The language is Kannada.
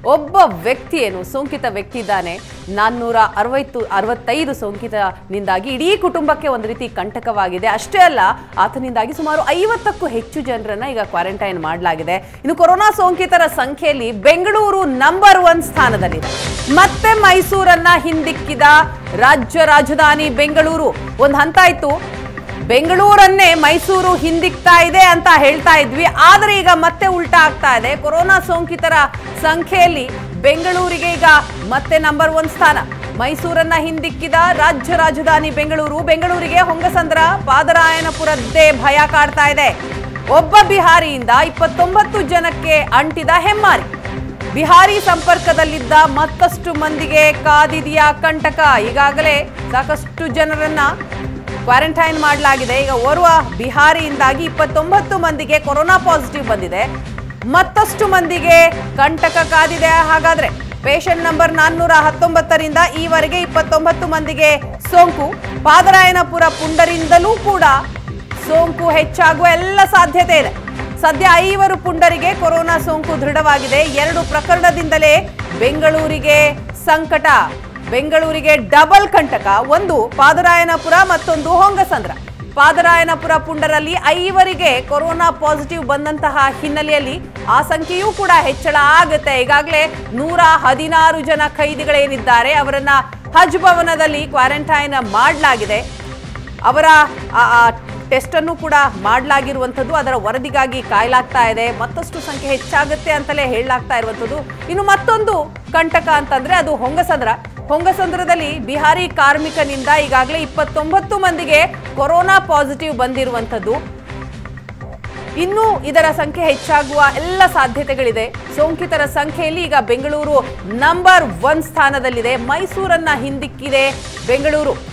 ಒಬ್ಬ ವ್ಯಕ್ತಿ ಏನು ಸೋಂಕಿತ ವ್ಯಕ್ತಿ ಇದ್ದಾನೆ ನಾನ್ನೂರ ಅರವತ್ತು ಅರವತ್ತೈದು ಸೋಂಕಿತನಿಂದಾಗಿ ಇಡೀ ಕುಟುಂಬಕ್ಕೆ ಒಂದು ರೀತಿ ಕಂಟಕವಾಗಿದೆ ಅಷ್ಟೇ ಅಲ್ಲ ಆತನಿಂದಾಗಿ ಸುಮಾರು ಐವತ್ತಕ್ಕೂ ಹೆಚ್ಚು ಜನರನ್ನ ಈಗ ಕ್ವಾರಂಟೈನ್ ಮಾಡಲಾಗಿದೆ ಇನ್ನು ಕೊರೋನಾ ಸೋಂಕಿತರ ಸಂಖ್ಯೆಯಲ್ಲಿ ಬೆಂಗಳೂರು ನಂಬರ್ ಒನ್ ಸ್ಥಾನದಲ್ಲಿದೆ ಮತ್ತೆ ಮೈಸೂರನ್ನ ಹಿಂದಿಕ್ಕಿದ ರಾಜ್ಯ ರಾಜಧಾನಿ ಬೆಂಗಳೂರು ಒಂದು ಹಂತ ಇತ್ತು ಬೆಂಗಳೂರನ್ನೇ ಮೈಸೂರು ಹಿಂದಿಕ್ತಾ ಇದೆ ಅಂತ ಹೇಳ್ತಾ ಇದ್ವಿ ಆದ್ರೆ ಈಗ ಮತ್ತೆ ಉಲ್ಟಾ ಆಗ್ತಾ ಇದೆ ಕೊರೋನಾ ಸೋಂಕಿತರ ಸಂಖ್ಯೆಯಲ್ಲಿ ಬೆಂಗಳೂರಿಗೆ ಈಗ ಮತ್ತೆ ನಂಬರ್ ಒನ್ ಸ್ಥಾನ ಮೈಸೂರನ್ನ ಹಿಂದಿಕ್ಕಿದ ರಾಜ್ಯ ರಾಜಧಾನಿ ಬೆಂಗಳೂರು ಬೆಂಗಳೂರಿಗೆ ಹೊಂಗಸಂದ್ರ ಪಾದರಾಯನಪುರದ್ದೇ ಭಯ ಕಾಡ್ತಾ ಇದೆ ಒಬ್ಬ ಬಿಹಾರಿಯಿಂದ ಇಪ್ಪತ್ತೊಂಬತ್ತು ಜನಕ್ಕೆ ಅಂಟಿದ ಹೆಮ್ಮಾರಿ ಬಿಹಾರಿ ಸಂಪರ್ಕದಲ್ಲಿದ್ದ ಮತ್ತಷ್ಟು ಮಂದಿಗೆ ಕಾದಿದೆಯಾ ಕಂಟಕ ಈಗಾಗಲೇ ಸಾಕಷ್ಟು ಜನರನ್ನ ಕ್ವಾರಂಟೈನ್ ಮಾಡಲಾಗಿದೆ ಈಗ ಓರ್ವ ಬಿಹಾರಿಯಿಂದಾಗಿ ಇಪ್ಪತ್ತೊಂಬತ್ತು ಮಂದಿಗೆ ಕೊರೋನಾ ಪಾಸಿಟಿವ್ ಬಂದಿದೆ ಮತ್ತಷ್ಟು ಮಂದಿಗೆ ಕಂಟಕ ಕಾದಿದೆ ಹಾಗಾದ್ರೆ ಪೇಷಂಟ್ ನಂಬರ್ ನಾನ್ನೂರ ಹತ್ತೊಂಬತ್ತರಿಂದ ಈವರೆಗೆ ಇಪ್ಪತ್ತೊಂಬತ್ತು ಮಂದಿಗೆ ಸೋಂಕು ಪಾದರಾಯನಪುರ ಪುಂಡರಿಂದಲೂ ಕೂಡ ಸೋಂಕು ಹೆಚ್ಚಾಗುವ ಎಲ್ಲ ಸಾಧ್ಯತೆ ಇದೆ ಸದ್ಯ ಐವರು ಪುಂಡರಿಗೆ ಕೊರೋನಾ ಸೋಂಕು ದೃಢವಾಗಿದೆ ಎರಡು ಪ್ರಕರಣದಿಂದಲೇ ಬೆಂಗಳೂರಿಗೆ ಸಂಕಟ ಬೆಂಗಳೂರಿಗೆ ಡಬಲ್ ಕಂಟಕ ಒಂದು ಪಾದರಾಯನಪುರ ಮತ್ತೊಂದು ಹೊಂಗಸಂದ್ರ ಪಾದರಾಯನಪುರ ಪುಂಡರಲ್ಲಿ ಐವರಿಗೆ ಕೊರೋನಾ ಪಾಸಿಟಿವ್ ಬಂದಂತಹ ಹಿನ್ನೆಲೆಯಲ್ಲಿ ಆ ಸಂಖ್ಯೆಯೂ ಕೂಡ ಹೆಚ್ಚಳ ಆಗುತ್ತೆ ಈಗಾಗಲೇ ನೂರ ಹದಿನಾರು ಜನ ಖೈದಿಗಳೇನಿದ್ದಾರೆ ಅವರನ್ನ ಹಜ್ ಭವನದಲ್ಲಿ ಕ್ವಾರಂಟೈನ್ ಮಾಡಲಾಗಿದೆ ಅವರ ಟೆಸ್ಟ್ ಅನ್ನು ಕೂಡ ಮಾಡಲಾಗಿರುವಂಥದ್ದು ಅದರ ವರದಿಗಾಗಿ ಕಾಯಲಾಗ್ತಾ ಇದೆ ಮತ್ತಷ್ಟು ಸಂಖ್ಯೆ ಹೆಚ್ಚಾಗುತ್ತೆ ಅಂತಲೇ ಹೇಳಲಾಗ್ತಾ ಇರುವಂಥದ್ದು ಇನ್ನು ಮತ್ತೊಂದು ಕಂಟಕ ಅಂತಂದ್ರೆ ಅದು ಹೊಂಗಸಂದ್ರ ಹೊಂಗಸಂದ್ರದಲ್ಲಿ ಬಿಹಾರಿ ಕಾರ್ಮಿಕನಿಂದ ಈಗಾಗಲೇ ಇಪ್ಪತ್ತೊಂಬತ್ತು ಮಂದಿಗೆ ಕೊರೋನಾ ಪಾಸಿಟಿವ್ ಬಂದಿರುವಂಥದ್ದು ಇನ್ನೂ ಇದರ ಸಂಖ್ಯೆ ಹೆಚ್ಚಾಗುವ ಎಲ್ಲ ಸಾಧ್ಯತೆಗಳಿದೆ ಸೋಂಕಿತರ ಸಂಖ್ಯೆಯಲ್ಲಿ ಈಗ ಬೆಂಗಳೂರು ನಂಬರ್ ಒನ್ ಸ್ಥಾನದಲ್ಲಿದೆ ಮೈಸೂರನ್ನ ಹಿಂದಿಕ್ಕಿದೆ ಬೆಂಗಳೂರು